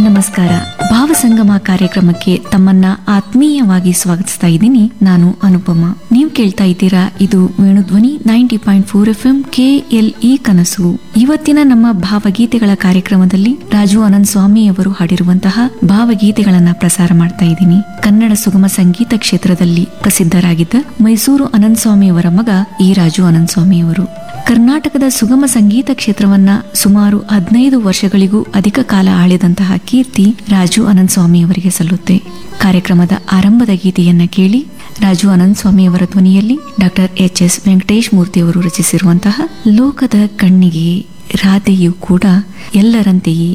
ನಮಸ್ಕಾರ ಭಾವಸಂಗಮ ಕಾರ್ಯಕ್ರಮಕ್ಕೆ ತಮ್ಮನ್ನ ಆತ್ಮೀಯವಾಗಿ ಸ್ವಾಗತಿಸ್ತಾ ಇದ್ದೀನಿ ನಾನು ಅನುಪಮ ನೀವು ಕೇಳ್ತಾ ಇದ್ದೀರಾ ಇದು Venudhwani ninety point four FM K L E ಇ ಕನಸು ಇವತ್ತಿನ ನಮ್ಮ ಭಾವಗೀತೆಗಳ ಕಾರ್ಯಕ್ರಮದಲ್ಲಿ ರಾಜು ಅನಂತ್ ಸ್ವಾಮಿ ಅವರು ಹಾಡಿರುವಂತಹ ಭಾವಗೀತೆಗಳನ್ನ ಪ್ರಸಾರ ಮಾಡ್ತಾ ಇದ್ದೀನಿ ಕನ್ನಡ ಸುಗಮ ಸಂಗೀತ ಕ್ಷೇತ್ರದಲ್ಲಿ ಪ್ರಸಿದ್ಧರಾಗಿದ್ದ ಮೈಸೂರು ಅನಂತ್ ಸ್ವಾಮಿ ಅವರ ಮಗ ಈ ರಾಜು ಅನಂತ್ ಸ್ವಾಮಿ ಅವರು ಕರ್ನಾಟಕದ ಸುಗಮ ಸಂಗೀತ ಕ್ಷೇತ್ರವನ್ನ ಸುಮಾರು ಹದಿನೈದು ವರ್ಷಗಳಿಗೂ ಅಧಿಕ ಕಾಲ ಆಳಿದಂತಹ ಕೀರ್ತಿ ರಾಜು ಅನಂತ್ ಸ್ವಾಮಿ ಅವರಿಗೆ ಸಲ್ಲುತ್ತೆ ಕಾರ್ಯಕ್ರಮದ ಆರಂಭದ ಗೀತೆಯನ್ನ ಕೇಳಿ ರಾಜು ಅನಂತ್ ಸ್ವಾಮಿ ಅವರ ಧ್ವನಿಯಲ್ಲಿ doctor H S Venkatesh Murthy ಅವರು ರಚಿಸಿರುವಂತಹ ಲೋಕದ ಕಣ್ಣಿಗೆ ರಾಧೆಯು ಕೂಡ ಎಲ್ಲರಂತೆಯೇ